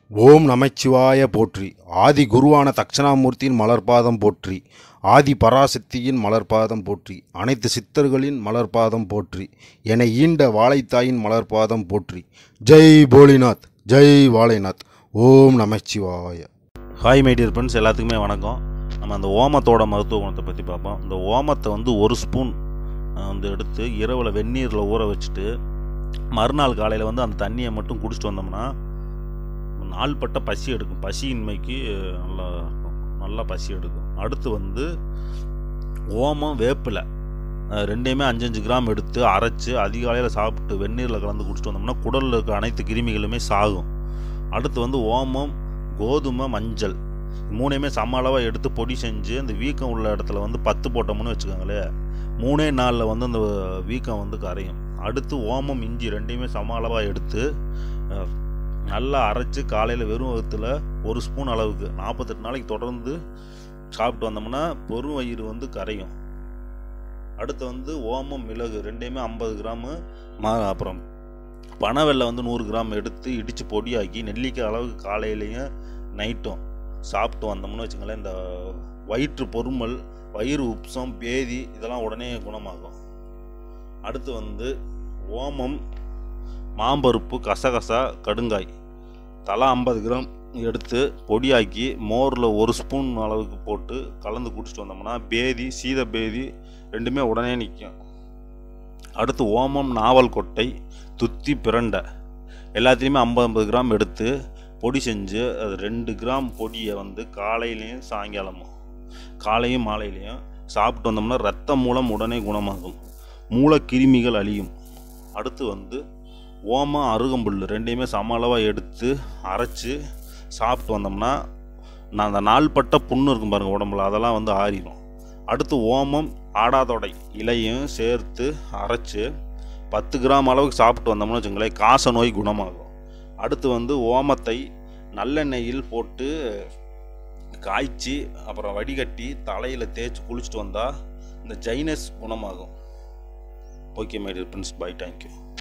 ஓம் நமச்சிவாய போற்றி ஆதி குருவான தட்சணாமூர்த்தியின் மலர்பாதம் போற்றி ஆதி பராசக்தியின் மலர்பாதம் போற்றி அனைத்து சித்தர்களின் மலர்பாதம் போற்றி என ஈண்ட வாழைத்தாயின் மலர்பாதம் போற்றி ஜெய் போலிநாத் ஜெய் வாழைநாத் ஓம் நமச்சிவாய ஹாய் மை டியர் ஃப்ரெண்ட்ஸ் எல்லாத்துக்குமே வணக்கம் நம்ம அந்த ஓமத்தோட மருத்துவ குணத்தை பற்றி பார்ப்போம் இந்த ஓமத்தை வந்து ஒரு ஸ்பூன் அஹ், வந்து எடுத்து இரவில் வெந்நீரில் ஊற வச்சுட்டு மறுநாள் காலையில் வந்து அந்த தண்ணியை மட்டும் குடிச்சிட்டு வந்தோம்னா நாள்பட்ட பசி எடுக்கும் பசியின்மைக்கு நல்லா இருக்கும். நல்லா பசி எடுக்கும் அடுத்து வந்து ஓமம் வேப்பிலை அஹ், ரெண்டையுமே அஞ்சு அஞ்சு கிராம் எடுத்து அரைச்சி அதிகாலையில் சாப்பிட்டு வெந்நீரில் கலந்து குடிச்சிட்டு வந்தோம்னா குடலில் இருக்க அனைத்து கிருமிகளுமே சாகும் அடுத்து வந்து ஓமம் கோதுமை மஞ்சள் மூணையுமே சம அளவாக எடுத்து பொடி செஞ்சு அந்த வீக்கம் உள்ள இடத்துல வந்து பத்து போட்டோம்னு வச்சுக்கோங்களேன் மூணே நாளில் வந்து அந்த வீக்கம் வந்து கரையும் அடுத்து ஓமம் இஞ்சி ரெண்டையுமே சம அளவாக எடுத்து அஹ், நல்லா அரைச்சி காலையில் வெறும் வகுத்தில் ஒரு ஸ்பூன் அளவுக்கு நாற்பத்தெட்டு நாளைக்கு தொடர்ந்து சாப்பிட்டு வந்தோம்னா பெரும் வயிறு வந்து கரையும் அடுத்து வந்து ஓமம் மிளகு ரெண்டையுமே ஐம்பது கிராமு மா அப்புறம் பனவெல்லை வந்து நூறு கிராம் எடுத்து இடித்து பொடியாக்கி நெல்லிக்காய் அளவுக்கு காலையிலையும் நைட்டும் சாப்பிட்டு வந்தோம்னு வச்சுங்களேன் இந்த வயிற்று பொறுமல் வயிறு உப்சம் பேதி இதெல்லாம் உடனே குணமாகும் அடுத்து வந்து ஓமம் மாம்பருப்பு கசகசா கடுங்காய் தலா ஐம்பது கிராம் எடுத்து பொடியாக்கி மோரில் ஒரு ஸ்பூன் அளவுக்கு போட்டு கலந்து குடிச்சிட்டு வந்தோம்னா பேதி சீத பேதி ரெண்டுமே உடனே நிற்கும் அடுத்து ஓமம் நாவல் கொட்டை துத்தி பிரண்டை எல்லாத்தையுமே ஐம்பது ஐம்பது கிராம் எடுத்து பொடி செஞ்சு அது ரெண்டு கிராம் பொடியை வந்து காலையிலையும் சாயங்காலமும் காலையும் மாலையிலையும் சாப்பிட்டு வந்தோம்னா ரத்தம் மூலம் உடனே குணமாகும் மூலக்கிருமிகள் அழியும் அடுத்து வந்து ஓமம் அருகம்புல் ரெண்டையுமே சம அளவாக எடுத்து அரைச்சி சாப்பிட்டு வந்தோம்னா நான் அந்த நாள்பட்ட புண்ணு இருக்கும் பாருங்கள் உடம்புல அதெல்லாம் வந்து ஆறிடும் அடுத்து ஓமம் ஆடாதொடை இலையும் சேர்த்து அரைச்சி பத்து கிராம் அளவுக்கு சாப்பிட்டு வந்தோம்னு வச்சுங்களேன் காச நோய் குணமாகும் அடுத்து வந்து ஓமத்தை நல்லெண்ணெயில் போட்டு காய்ச்சி அப்புறம் வடிகட்டி தலையில் தேய்ச்சி குளிச்சுட்டு வந்தால் இந்த ஜைனஸ் குணமாகும் okay my dear friends bye thank you